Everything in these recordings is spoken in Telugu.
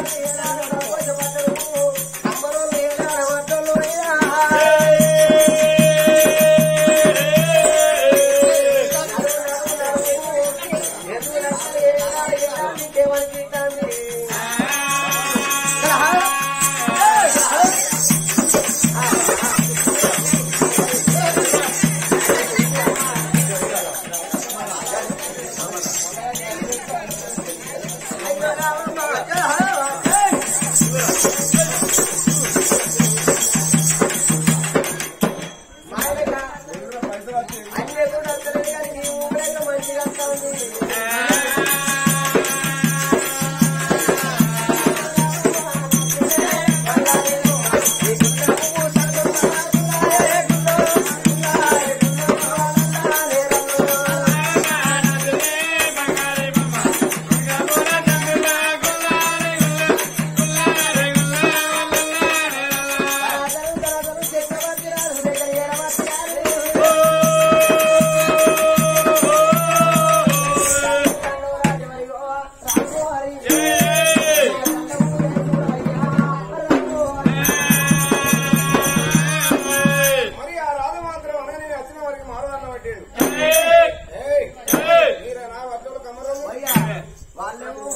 మరి ఆ రాజు మాత్రం అనగానే వచ్చిన వారికి మారదాన్న పట్టాడు ఏయ్ మీరా నా వద్దలు కమ్మరోళ్ళు వాళ్ళేమో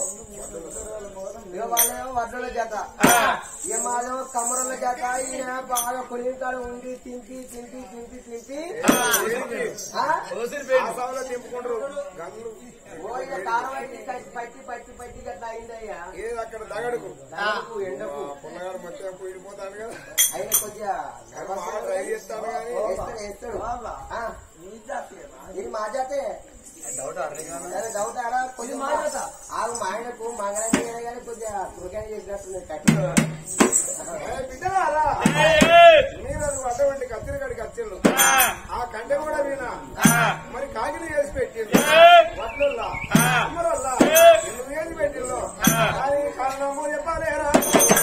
ఇక వాళ్ళేమో వడ్డల జత ఇక మాదేమో కమరల జత ఈయన బాగా పొలికాడ ఉండి తింపి తింపి తింపి తింపి ఆ? ఆ సభలో తింపుకుంటారు గంగులు ఓ ఇక కారం పట్టి పట్టి పట్టి పట్టి పట్టి గట్లా అయిందయ్యా ఏది అక్కడ దగడుకు ఎండకు ఎండకు పొన్నగాడు మధ్య పోయిపోతాడు కదా అయిన కొద్దిగా కానీ బాగా ట్రై చేస్తాడు కానీ వేస్తాడు వేస్తాడు ఆ. ఇది మా జాతే సరే డౌట్ ఆడా కొద్దిగా మా జాత ఆగు మా ఆయనకు మంగళం కానీ కొద్దిగా తురకాయ చేసినట్టుంది కట్టి ఏయ్ బిడ్డలారా మీరు అది అటువంటి కత్తిరికాడికి వచ్చిండు ఆ కంటే కూడా వీణ మరి కాకిని చేసి పెట్టిండు వడ్లల్లా అమ్మరల్లా ఎందుకు చేసి పెట్టిండు దానికి కారణము చెప్పాలేరా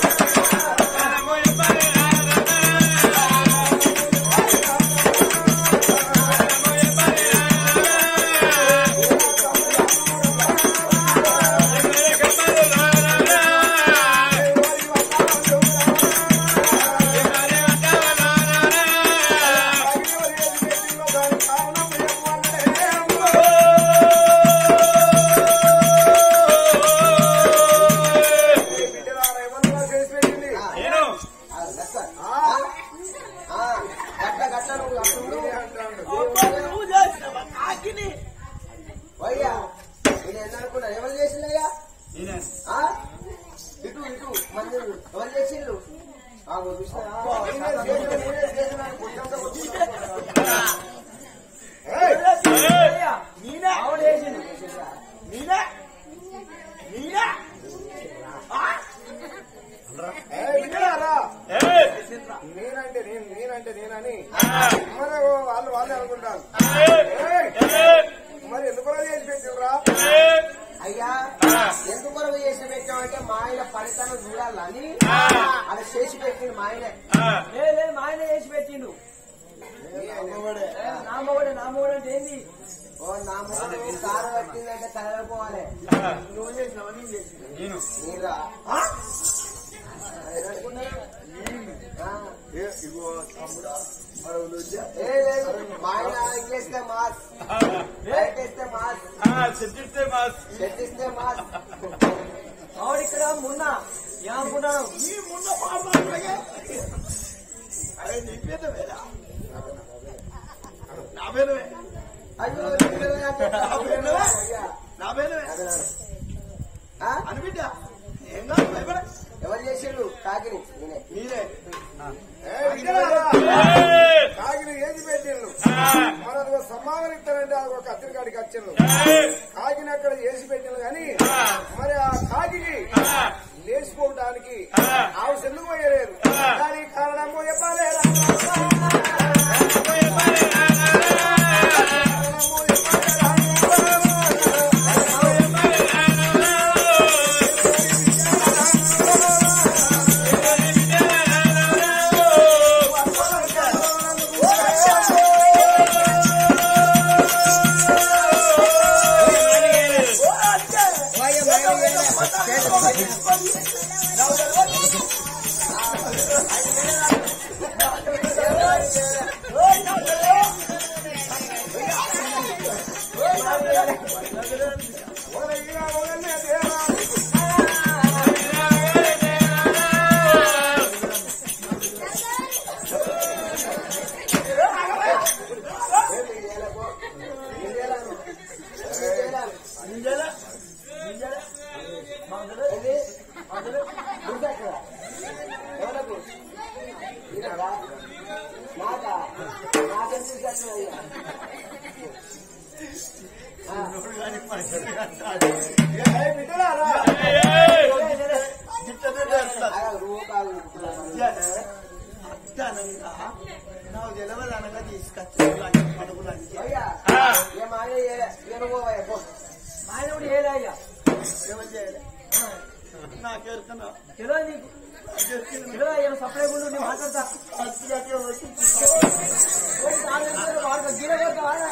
ఆ, గట్ల. ఆ, గట్ల గట్ల నువ్వు అప్పుడు వయ్యా నేను ఎన్ననుకున్నా ఎవరు చేసిందయ్యా ఆ? ఇటు ఇటు మంది ఎవరు చేసిండ్రు ఆగో చూసినా నేనంటే నేను నేనంటే నేనని మరి వాళ్ళు వాళ్ళే అనుకుంటారు మరి ఎందుకు చేసి పెట్టిరా అయ్యా ఎందుకు కొరకు చేసి పెట్టామంటే మా ఆయన పనితనం చూడాలని అది చేసి పెట్టిండు మా ఆయన లేదు మా ఆయన చేసి పెట్టిండు నా మొగడే నా మొగడు అంటే ఏంది ఓ నా మొగుడు కారు పట్టిందంటే కలగపోవాలి నువ్వు చేసినావు నేను చేసిన నీరా ఆ? ఆ. ఏ లేదు మా ఆయన ఇంకేస్తే మాస్ బయట వేస్తే మాస్ షర్ట్ ఇస్తే మాస్ ఆవిడ ఇక్కడ మొన్న ఏమనుకుంటాను ఈ మొన్న పాప అరే నీ పేద వేరా నా పేరువే అయ్యో నీకు అంటే అయ్యా. నా పేరువే అదే నాన్న. ఆ? అని బిడ్డ ఏం కాదు భయపడ ఎవరు చేసిండు కాకిని నేనే మీరే కాకిని ఏది పెట్టిండు మరి అదిగో సమ్మానం ఇస్తానంటే అది ఒక కత్తిరికాడికి వచ్చిండు కాకిని అక్కడ చేసి పెట్టిండు కానీ మరి ఆ కాకిని లేచిపోవడానికి ఆవు సెల్లుకు పోయలేదు దానికి కారణము చెప్పాలేరా ఓ ఒలగిన ఒలనే దేవా నింజాలా నింజాలా ఇది గుండెక్కడ? ఎవరకు? ఈయనరా? నాకా? నాకేం చూశాను అయ్యా? ఏ బిడ్డలారా ఆగా, రూపాయలు ఇస్తున్నాను. అత్తానంగా నాకు తెలియదు అనగా తీసుకొచ్చి పడుకులకి అయ్యా, ఏం ఆయన ఏ- ఏం పోవయ్యా, పో. ఆయన కూడా ఏలే అయ్యా. ఎవరు చేయలే నాకు ఎరుకన్నా తెలియదు నీకు. తెలియదు అయ్యా, నువ్వు సప్లై గుండు, నేను మాట్లాడతా. పోయి తాను వెళ్తాడు, వాడికి గీల కొడతా, వాడా?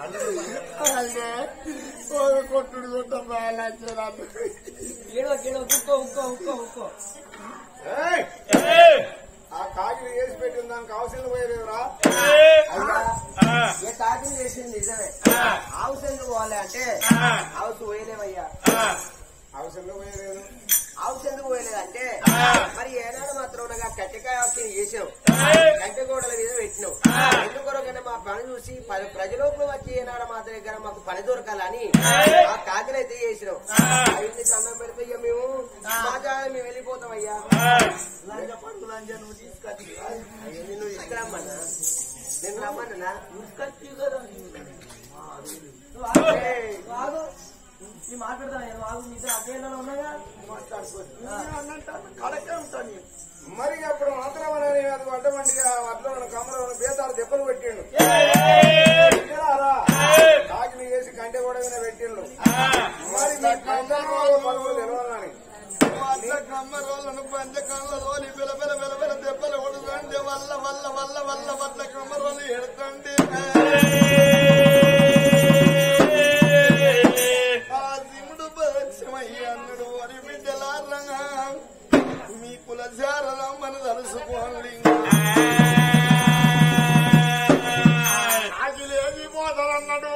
కొట్టుడు కొట్టం గీడ, గీడ, ఉక్కో, ఉక్కో, ఉక్కో, ఉక్కో. ఏయ్! ఆ కాకిని వేసి పెట్టిన దానికి అవసరం పోయేదేవరా అయ్యా, ఏ తాకిని చేసింది నిజమే హౌస్ ఎందుకు పోవాలి అంటే హౌస్ పోయలేమయ్యా అవసరంలో పోయేదేవు హౌస్ ఎందుకు పోయలేదంటే మరి ఏనాడు మాత్రం ఉండగా కట్టెకాయ ఆకుని చేసావు కంటి గోడల మీద పెట్టినావు ఎందుకొరకైనా మా పని చూసి ప- ప్రజలోకి వచ్చి ఏనాడు మా దగ్గర మాకు పని దొరకాలని ఆ కాకినైతే చేసినావు అవన్నీ దండం పెడితే ఇక మేము మా జాగా మేము వెళ్ళిపోతామయ్యా లంజ పండు లంజ నువ్వు తీసుకొచ్చి అయ్యో, నిన్ను తీసుకురమ్మన్నా నేను రమ్మన్నా తీసుకొచ్చి కదా ఆగు నీ మాట్లాడతాను నేను ఆగు నీతో అకేళ్ళలో ఉన్నాయా అన్నట్టు కడకే ఉంటాను నేను. మరి అప్పుడు మాత్రం అని అది వడ్డమంటిగా వడ్లో కమర బేతాలు దెబ్బలు పెట్టిండు బిడ్డలారా కాకిని వేసి కంటే కూడా మీద పెట్టిండు మరి మీ పంచనామాలు పనులు తెలవాలని వాళ్ళ కమ్మ రోళ్ళను పంచ కళ్ళ రోలి పిల పిల పిల పిల దెబ్బలు కొడుతుంటే వల్ల వల్ల వల్ల వల్ల వల్ల కమ్మ రోలు ఎడుతుంటే ఆ శివుడు పక్షమయ్య అన్నుడు వరి బిడ్డలారంగా మీ కుల శారదమ్మను తలుసుకోండి ఆగిలేది పోతారన్నాడు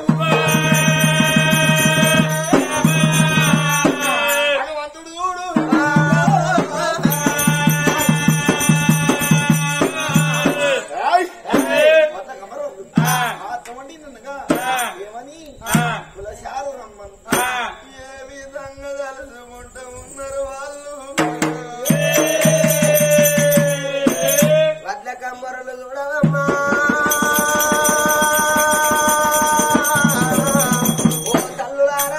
భగవంతుడు చూడు కొత్త కమరోళ్ళు. ఆ తమండి నన్నగా ఏమని కులశారు రమ్మను ఏ విధంగా తలుచుకుంటూ ఉన్నారు వాళ్ళు వడ్ల కమ్మరులు చూడవమ్మా ఓ తల్లులారా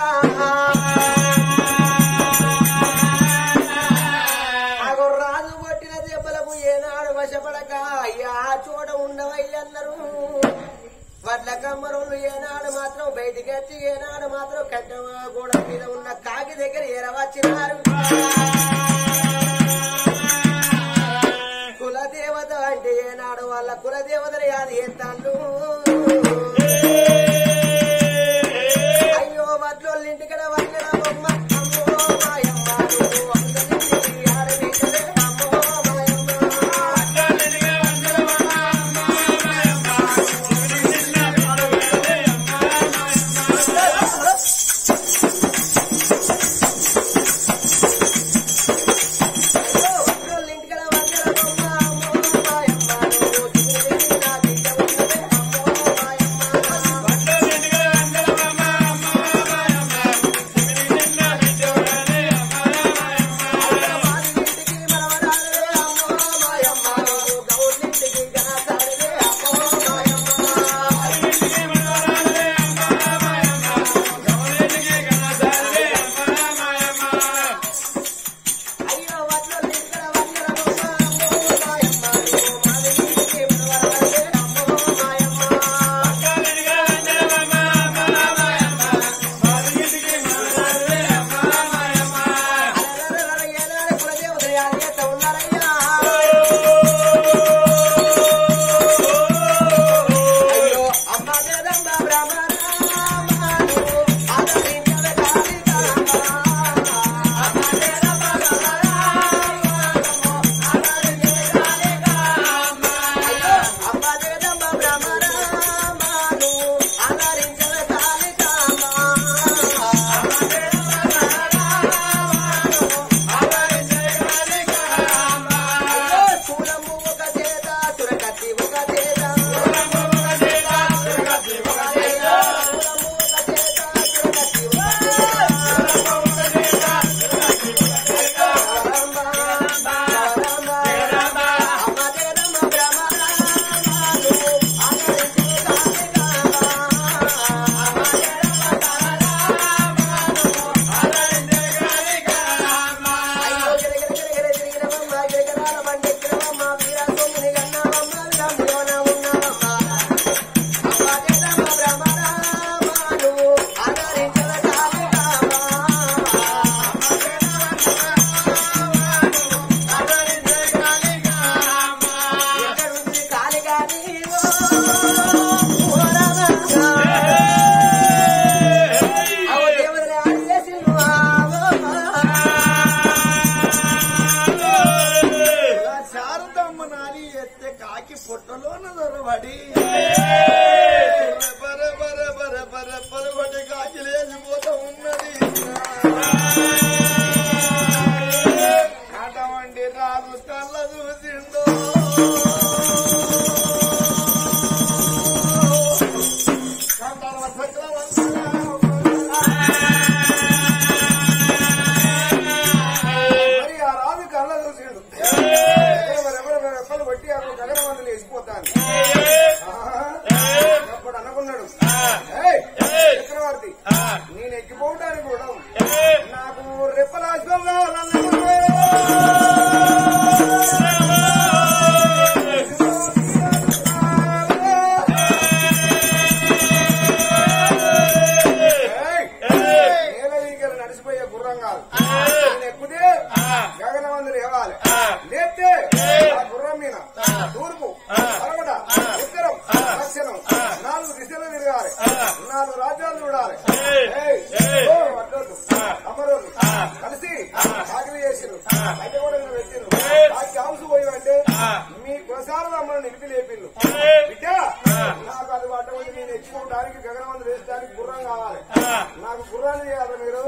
ఆగో రాజు కొట్టిన దెబ్బలకు ఏనాడు వశపడక అయ్యా ఆ చోట ఉండవయ్యన్నారు వడ్ల కమ్మరులు ఏనాడు మాత్రం బయటికి వచ్చి ఏనాడు మాత్రం కట్ట గోడ మీద ఉన్న కాకి దగ్గర ఎరవచ్చినారు కులదేవత అంటే ఏనాడు వాళ్ళ కులదేవతని అది ఎత్తాళ్ళు అయ్యో వడ్లోళ్ళ ఇంటికడ వడ్లరామమ్మ అమ్మో మాయమ్మ నువ్వు అందరికీ ఆడబిడ్డలే అమ్మో మాయమ్మ పెట్టిండ్రు అయితే కూడా నేను పెట్టిండ్రు ఆ కాల్స్ పోయి అంటే మీ ప్రసారం అమ్మని నిలిపి లేపిండ్రు బిడ్డ నాకు అది పట్టబోయి నేను ఎచ్చుకోవడానికి గగనమందు వేసడానికి గుర్రం కావాలి నాకు గుర్రాన్ని చేయాలి మీరు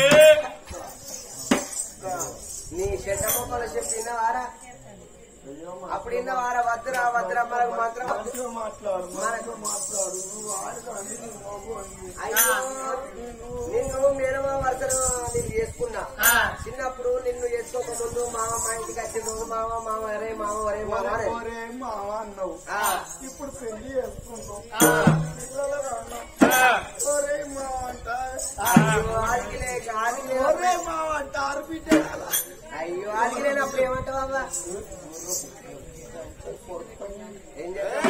నీ చెడ్డ మొక్కలు చెప్పి విన్నవారా అప్పుడు విన్నవారా వద్దురా వద్దురా మనకు మాత్రం మాట్లాడు మనకు మాట్లాడు నువ్వు ఆడదాన్ని నీ మగవాడిని. అయ్యో నిన్ను మేనమా వరుసలు నేను చేసుకున్నా చిన్నప్పుడు నిన్ను చేసుకోక ముందు మామ మా ఇంటికి వచ్చిండు మామ మామ అరే మామ అరే మామ అరే ఒరే మావ అన్నావు ఆ, ఇప్పుడు పెళ్లి చేసుకుంటావు ఆ, పిల్లలకు అన్నావు ఒరే మావ అంట అయ్యో ఆడికిలే ఆడికిలే ఒరే మావ అంట ఆర్బిడ్డ కదా అయ్యో ఆడికిలేనప్పుడు ఏమంటావు అవ్వ ఏం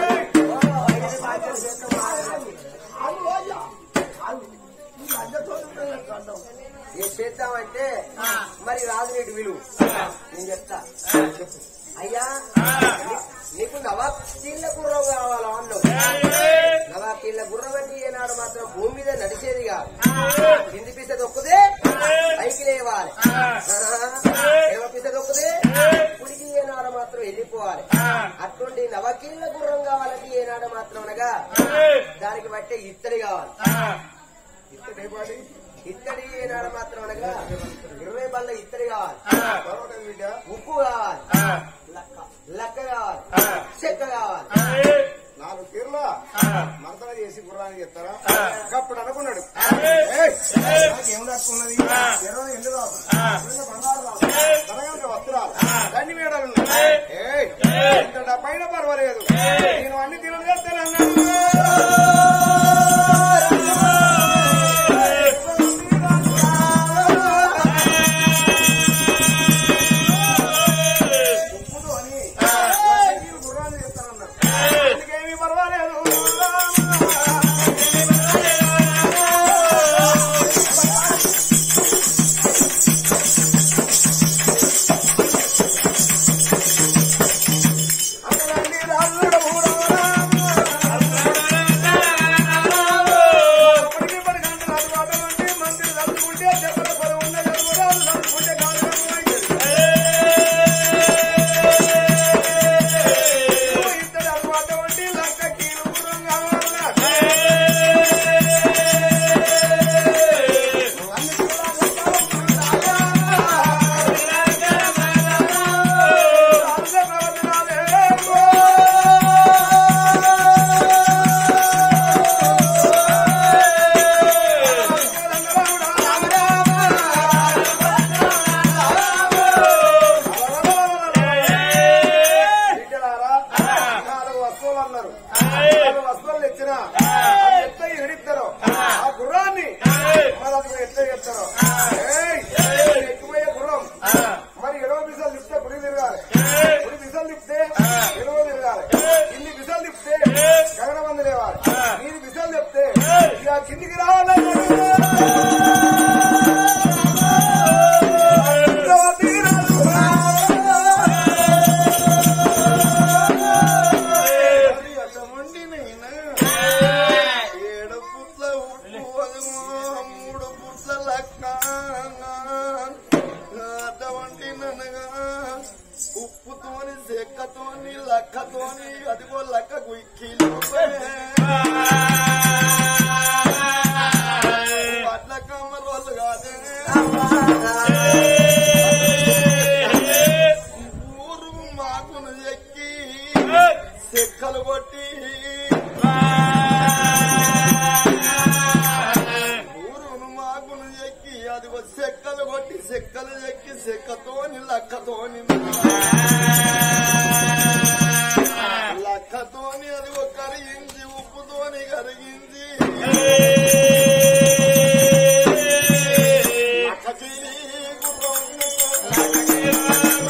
ఏం చేద్దామంటే మరి రాదు నీకు విలువ నేను చెప్తా చెప్పు అయ్యా నీ- నీకు నవాబీళ్ళ గుర్రం కావాలా అన్నావు నవాబీళ్ళ గుర్రం అంటే ఈనాడు మాత్రం భూమి మీద నడిచేది కాదు కింది పిస దొక్కుదే పైకి లేవాలి ఏమో పిస దొక్కుదే కుడికి ఏనాడు మాత్రం వెళ్ళిపోవాలి అటువంటి నవకీళ్ళ గుర్రం కావాలంటే ఏనాడు మాత్రం అనగా దానికి బట్టే ఇత్తడి కావాలి ఇక్కడే పాడి ఇత్తడి ఏనాడు మాత్రం అనగా ఇరవై బల్ల ఇత్తడి కావాలి తర్వాత బిడ్డ ఉప్పు కావాలి లక్క లక్క కావాలి చెక్క కావాలి నాలుగు తీర్ల మర్దన చేసి గుర్రాన్ని చెప్తారా అప్పుడు అనుకున్నాడు ఏయ్, నాకేం దక్కున్నది ఇరవై ఎండు రాదు ఇరవై బంగారు రాదు ధనగంట వస్త్రాలు అన్ని మేడలు ఉన్నాయి. ఏయ్, ఇంత డబ్బైనా పర్వాలేదు నేను అన్ని తీరులు గుర్రాన్ని చెప్తానన్నాడు అందుకేమీ పర్వాలేదు అక్కడండి రాజుడు అప్పటికి పది గంటల తర్వాత నుండి మంత్రి చదువుకుంటే చెప్పల పొలం ఉన్న చదువురాలు చదువుకుంటే కాదు ఇద్దరు అలవాట ఉండి లక్క కీలు గుర్రం కావాలన్నా అన్ని కూడా వస్తువులు అన్నారు వస్తువులు ఇచ్చిన ఎత్త ఎడిస్తారు ఆ గుర్రాన్ని మరి అది ఎత్త ఎత్తారు ఎక్కువయ్యే గుర్రం మరి ఎడవ బిసలు తిప్పితే గుడి తిరగాలి గుడి బిసలు తిప్పితే ఎడవ తిరగాలి ఇన్ని బిసలు తిప్పితే గగన మంది లేవాలి నీది బిసలు చెప్తే ఇక కిందికి అది అటువంటి నైనా ఏడు పుట్ల ఉప్పు అదుమో మూడు పుట్ల లక్క అటువంటి ననగా ఉప్పుతోని చెక్కతోని లక్కతోని అదిగో లక్కకు కిలో అట్ల కమ్మల వాళ్ళు కాదే ఊరు మాకును ఎక్కి చెక్కలు కొట్టి ఊరును మాకును ఎక్కి అది చెక్కలు కొట్టి చెక్కలు ఎక్కి చెక్కతోని లక్కతోని లక్కతోని అది ఒక కరిగించి ఉప్పుతోని కరిగించి లక్కకి గుర్రం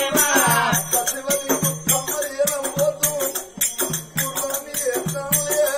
కసివది కమ్మరి ఎరం పోతూ గుర్రాన్ని ఎత్తాలే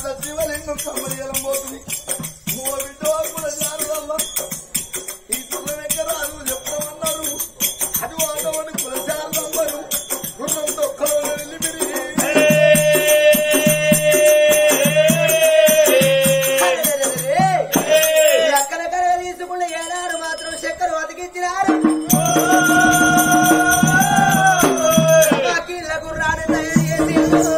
వల్ల శివలింగం కమ్మడియలం పోతుంది మూవ బిడ్డ కూడా జారుదమ్మ ఈ గుర్రం ఎక్కరాదు చెప్పమన్నారు అది వాడవని కులశారదమ్మరు గుర్రం తొక్కలో నిలిపిరి ఎక్కడ కరగ తీసుకున్న ఏనాడు మాత్రం చక్కెర బతికించినారు కీళ్ళ గుర్రాన్ని తయారు చేసిండు.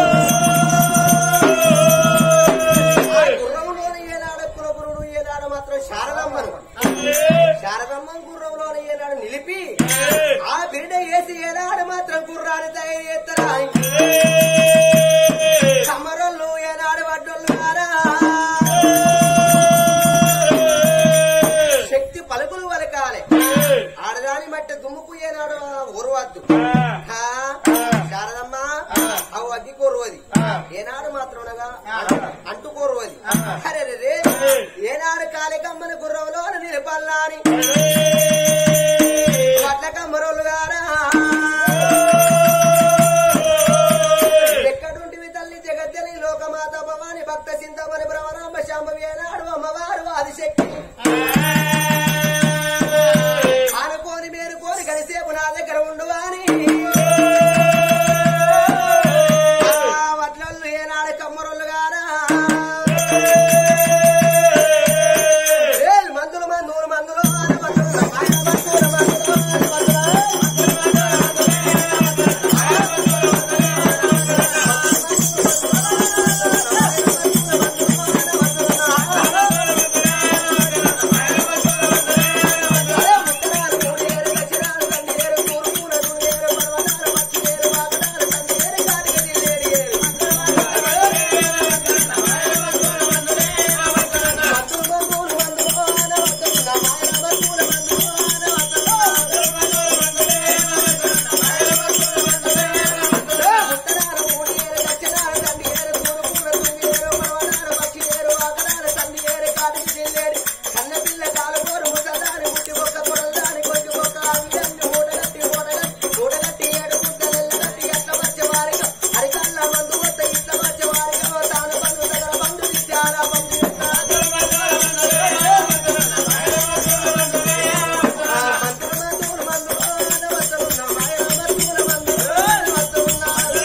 ఆ గుర్రంలోని ఏనాడు కులగురుడు ఏనాడు మాత్రం శారదమ్మను శారదమ్మ గుర్రంలోని ఏనాడు నిలిపి ఆ బిడ్డ వేసి ఏనాడు మాత్రం గుర్రాన్ని తయారు చేస్తారా కమరళ్ళు ఏనాడు వడ్డోళ్ళు కారా శక్తి పలుకులు వలకాలి ఆడదాని మట్టి దుమ్ముకు ఏనాడు ఉరవద్దు హా? శారదమ్మ అవు అగ్గి కోరువది ఏనాడు మాత్రమనగా అంటు కోరువది అరే రే ఏనాడు కాలికమ్మని గుర్రంలో నిలపల్లాని పట్ల కమ్మరోళ్ళు గారా ఎక్కడుంటివి తల్లి జగజ్జని లోకమాత భవాని భక్త చింతమని భ్రమరాంబ శాంభవి ఏనాడు అమ్మవారు ఆదిశక్తి ఆనుకోని మేరుకోని కలిసేపు నా దగ్గర ఉండువాని ఆ వడ్లొల్లు ఏనాడు కమ్మరొల్లు గారా ఏల్ మందులు మందులు మందులు ఆన మందులు ఆన మందులు మందులు ఆన మందులు కన్నపిల్ల కాలమోరు ముసదాని ముట్టి ఒక్క పొడదాని కొంచెం ఒక అవ్యాన్ని మూటగట్టి మూటగట్టి మూటగట్టి ఏడు ముద్దలెల్లగట్టి ఎట్ల వచ్చే వారిగా అరికల్ల మందు వద్ద ఇట్ల వచ్చే వారిగా తాను బంధు దగ్గర బంధు ఇచ్చారా బంధు మంత్రులు మందు వస్తున్న మాయ మంత్రుల మందు వస్తున్నారు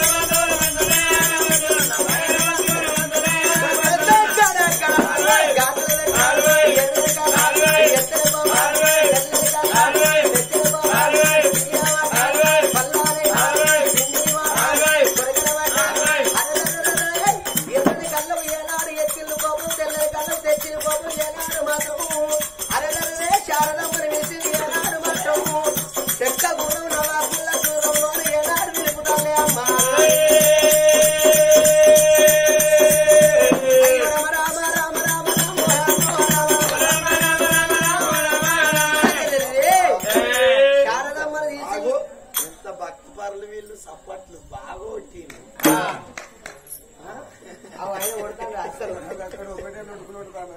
చెక్క గుణం నవాబుల్ల దూరంలో ఏనాడు నిలుపుతానే అమ్మా రామ రామ రామ రామ శారదమ్మను తీసి ఆగో ఎంత భక్తి పరులు వీళ్ళు సప్పట్లు బాగా కొట్టింది అవి ఆయన కొడతాడు అసలు అక్కడ ఒకటే నడుపుకున్నాడు తాను.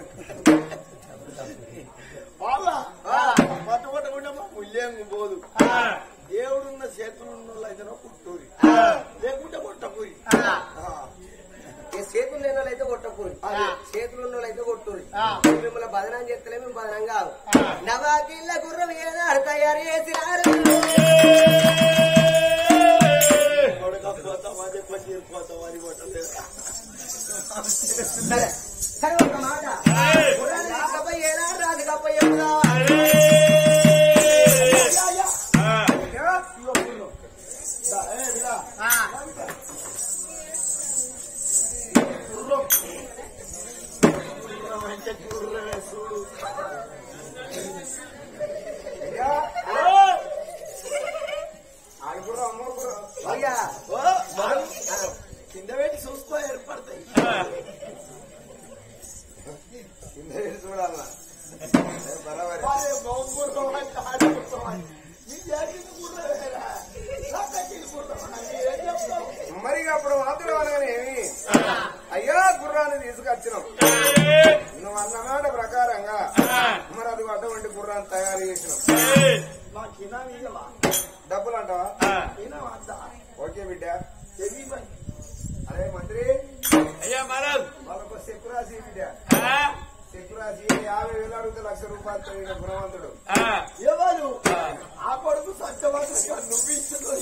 వాళ్ళ పట్టు పట్టకుండా ముల్యం పోదు దేవుడున్న చేతులు ఉన్న వాళ్ళు అయితేనో పుట్టూరి లేకుంటే కొట్టకూరి ఈ చేతులు లేని వాళ్ళు అయితే కొట్టకూరి చేతులు ఉన్న వాళ్ళు అయితే కొట్టూరి మిమ్మల్ని బదనం చేస్తలే మేము బదనం కాదు నవాకిళ్ళ గుర్రం ఏనాడు తయారు చేసినారు కొడకపోతామని పట్టిపోతామని కొట్టలేదు సరే సరే ఒక మాట గుర్రాన్ని తీసుకపోయి ఏనాడు రాజు కప్పయ్య మంచి గుర్రమే చూడు అయ్యా, ఆడుకుర్రా, అమ్మకుర్రా. అయ్యా ఓ, మనం కింద పెట్టి చూసుకో ఏర్పడతాయి కింద పెట్టి చూడాలా ఏ, బరాబరే. వారే బహుగుర్రం అంటే ఆడుకుంటాం నీ జాతిని గుర్రమేరా నాకట్టి గుర్రం ఏం చెప్తావు మరి ఇక అప్పుడు మాత్రం అనగానే ఏమి అయ్యా గుర్రాన్ని తీసుకొచ్చినాం నువ్వు అన్న మాట ప్రకారంగా మరి అది అటువంటి గుర్రాన్ని తయారు చేసినాం నాకు ఇనామీయవా డబ్బులు అంటావా ఇనవద్దా ఓకే బిడ్డ తెలియ అరే మంత్రి అయ్యా మహారాజ్ పాత్ర గుణవంతుడు ఎవరు ఆ కొడుకు సత్యవంతుడు నువ్వు ఇచ్చిందో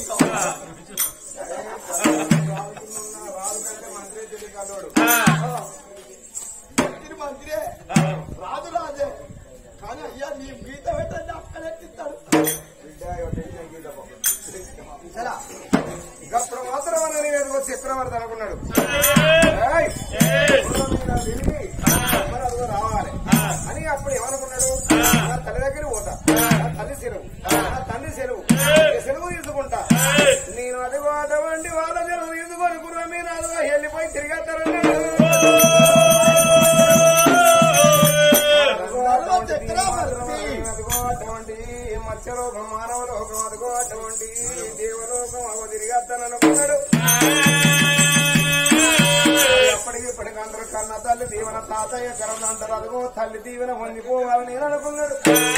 రాజు కంటే మంత్రి తెలియ కలవాడు మంత్రి మంత్రే రాదు రాజే కానీ అయ్యా నీ గీత పెట్టండి అక్కడే తింటాడు బిడ్డ ఒకటి నేను గీత బాబు. గప్పుడు మాత్రం అన్నని వేదికో చక్రవర్తి అనుకున్నాడు ఏయ్! గుర్రం మీద విరిగి మరి అదిగో రావాలి అని అప్పుడు ఏమనుకున్నాడు నా తల్లి దగ్గర పోతా నా తల్లి సెలవు నా తండ్రి సెలవు ఈ సెలవు తీసుకుంటా నేను అదిగో అటువంటి వాళ్ళ సెలవు తీసుకొని గుర్రం మీద అదిగో వెళ్ళిపోయి తిరిగేస్తారన్నాడు గుర్రంలో చక్రవర్తి. అదిగో అటువంటి మత్స్యలోకం మానవ లోకం అదిగో అటువంటి దేవలోకం అవ తిరిగేస్తాననుకున్నాడు ఎప్పటికి ఇప్పటికి అందరూ కన్న తల్లి దీవెన తాతయ్య కరణ అంటారు అదిగో తల్లి దీవెన పొందిపోవాలని నేను అనుకున్నాడు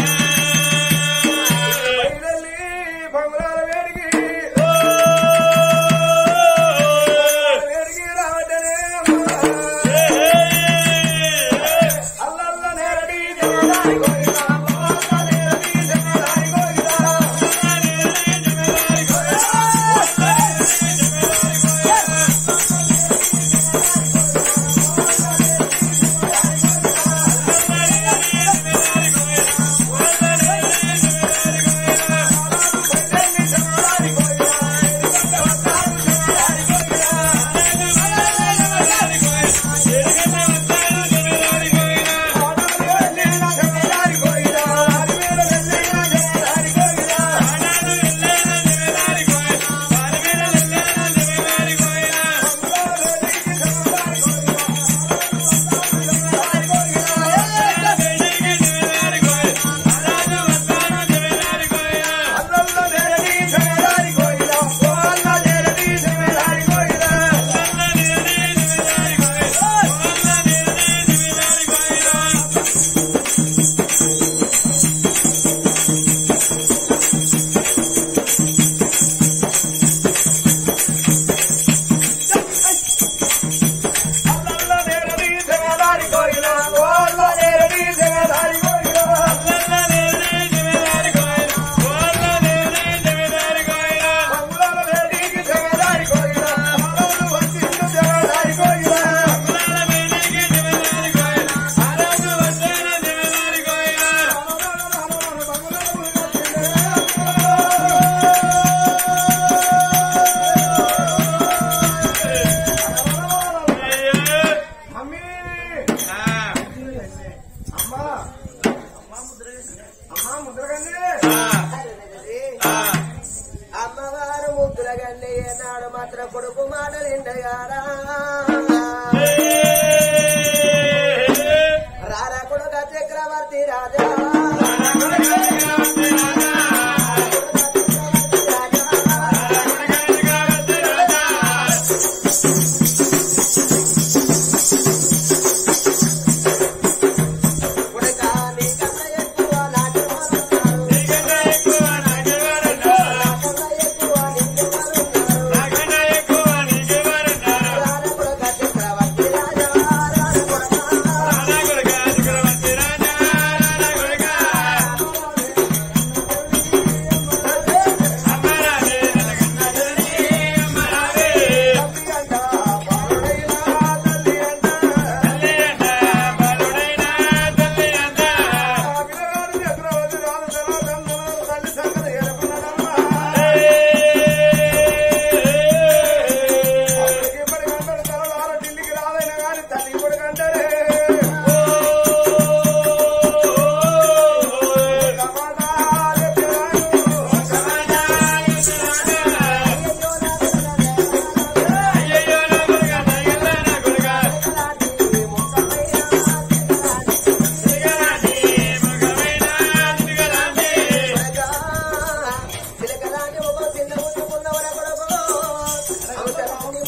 బయలుదేరి బంగాళ వేడికి వేడికి రావటనే అల్లల్ల నేరడి జమదారి గోరినా అల్లల్ల నేరడి జమదారి గోరినా మమ్మీ అమ్మా అమ్మా ముద్రగండి అమ్మవారు ముద్దుల గండి నాడు మాత్రం కొడుకు మాటలు ఇండగారా రారా కొడుక చక్రవర్తి రాజా కొడుకా నీకన్నా ఎక్కువ నాకెవరున్నారు? నాకన్నా ఎక్కువ నీకెవరున్నారు? రారా కొడుక చక్రవర్తి రాజా రారా కొడుకా చిలకలాంటి ఒక చిన్న ముట్టుకున్నవర కొడుకు అవసరాన్ని